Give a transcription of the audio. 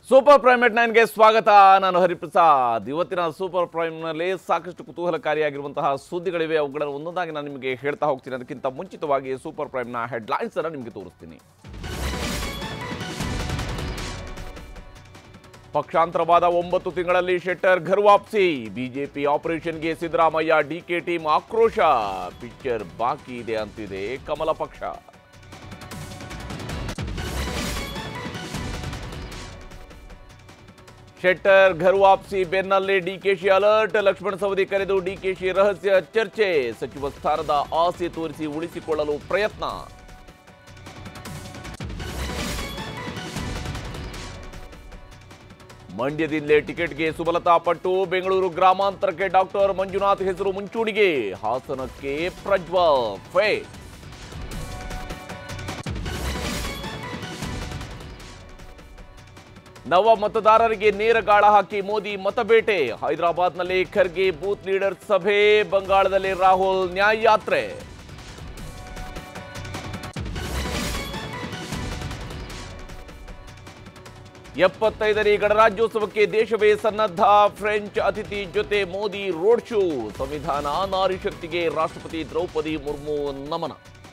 super prime ಎಟ್ ನೈನ್ಗೆ ಸ್ವಾಗತ ನಾನು ಹರಿಪ್ರಸಾದ್ ಇವತ್ತಿನ ಸೂಪರ್ ಪ್ರೈಮ್ನಲ್ಲಿ ಸಾಕಷ್ಟು ಕುತೂಹಲಕಾರಿಯಾಗಿರುವಂತಹ ಸುದ್ದಿಗಳಿವೆ ಅವುಗಳನ್ನು ಒಂದೊಂದಾಗಿ ನಾನು ನಿಮಗೆ ಹೇಳ್ತಾ ಹೋಗ್ತೀನಿ ಅದಕ್ಕಿಂತ ಮುಂಚಿತವಾಗಿ ಸೂಪರ್ ಪ್ರೈಮ್ನ ಹೆಡ್ಲೈನ್ಸ್ ಅನ್ನು ನಿಮಗೆ ತೋರಿಸ್ತೀನಿ ಪಕ್ಷಾಂತರವಾದ ಒಂಬತ್ತು ತಿಂಗಳಲ್ಲಿ ಶೆಟ್ಟರ್ ಘರ್ ವಾಪಸಿ ಬಿಜೆಪಿ ಆಪರೇಷನ್ಗೆ ಸಿದ್ದರಾಮಯ್ಯ ಡಿಕೆ ಟೀಮ್ ಆಕ್ರೋಶ ಪಿಕ್ಚರ್ ಬಾಕಿ ಇದೆ ಅಂತಿದೆ ಕಮಲ ಪಕ್ಷ ಶೆಟ್ಟರ್ ಘರ್ ವಾಪಸಿ ಬೆನ್ನಲ್ಲೇ ಡಿಕೆಶಿ ಅಲರ್ಟ್ ಲಕ್ಷ್ಮಣ ಸವದಿ ಕರೆದು ಡಿಕೆಶಿ ರಹಸ್ಯ ಚರ್ಚೆ ಸಚಿವ ಸ್ಥಾನದ ಆಸೆ ತೋರಿಸಿ ಉಳಿಸಿಕೊಳ್ಳಲು ಪ್ರಯತ್ನ ಮಂಡ್ಯದಿಂದಲೇ ಟಿಕೆಟ್ಗೆ ಸುಮಲತಾ ಪಟ್ಟು ಬೆಂಗಳೂರು ಗ್ರಾಮಾಂತರಕ್ಕೆ ಡಾಕ್ಟರ್ ಮಂಜುನಾಥ್ ಹೆಸರು ಮುಂಚೂಣಿಗೆ ಹಾಸನಕ್ಕೆ ಪ್ರಜ್ವಲ್ ಫೇ ನವ ಮತದಾರರಿಗೆ ನೇರ ಗಾಳ ಹಾಕಿ ಮೋದಿ ಮತಬೇಟೆ ಹೈದರಾಬಾದ್ನಲ್ಲಿ ಖರ್ಗೆ ಬೂತ್ ಲೀಡರ್ ಸಭೆ ಬಂಗಾಳದಲ್ಲಿ ರಾಹುಲ್ ನ್ಯಾಯ ಯಾತ್ರೆ ಎಪ್ಪತ್ತೈದನೇ ಗಣರಾಜ್ಯೋತ್ಸವಕ್ಕೆ ದೇಶವೇ ಸನ್ನದ್ಧ ಫ್ರೆಂಚ್ ಅತಿಥಿ ಜೊತೆ ಮೋದಿ ರೋಡ್ ಶೋ ಸಂವಿಧಾನ ನಾರಿ ಶಕ್ತಿಗೆ ರಾಷ್ಟ್ರಪತಿ ದ್ರೌಪದಿ ಮುರ್ಮು ನಮನ